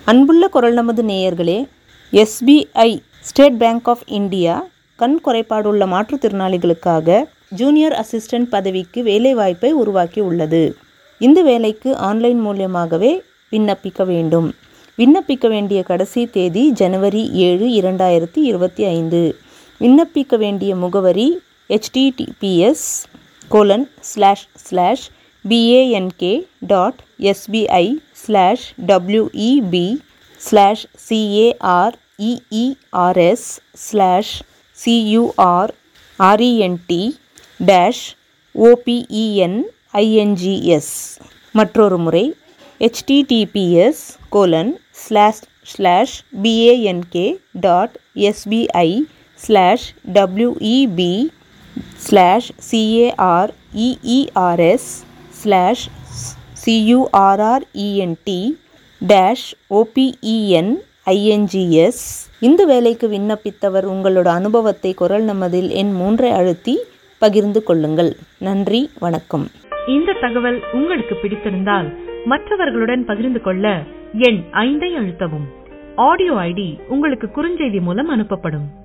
அன்புள்ள குரல் நமது நேயர்களே SBI State Bank of India கண் குறைபாடுள்ள மாற்றுத்திறனாளிகளுக்காக ஜூனியர் அசிஸ்டன்ட் பதவிக்கு வேலைவாய்ப்பை உருவாக்கி உள்ளது இந்த வேலைக்கு ஆன்லைன் மூலியமாகவே விண்ணப்பிக்க வேண்டும் விண்ணப்பிக்க வேண்டிய கடைசி தேதி ஜனவரி ஏழு இரண்டாயிரத்தி இருபத்தி ஐந்து விண்ணப்பிக்க வேண்டிய முகவரி https colon slash slash BANK dot SBI slash WEB slash CAREERS slash CUR RENT dash OPEN INGS மற்றொரு முறை https colon slash slash BANK dot SBI slash WEB slash CAREERS slash CURRENT dash OPEN INGS இந்த வேலைக்கு விண்ணப்பித்தவர் உங்களோட அனுபவத்தை குரல் நமதில் எண் மூன்றை அழுத்தி பகிர்ந்து கொள்ளுங்கள் நன்றி வணக்கம் இந்த தகவல் உங்களுக்கு பிடித்திருந்தால் மற்றவர்களுடன் பகிர்ந்து கொள்ள எண் ஐந்தை அழுத்தவும் ஆடியோ ஐடி உங்களுக்கு குறுஞ்செய்தி மூலம் அனுப்பப்படும்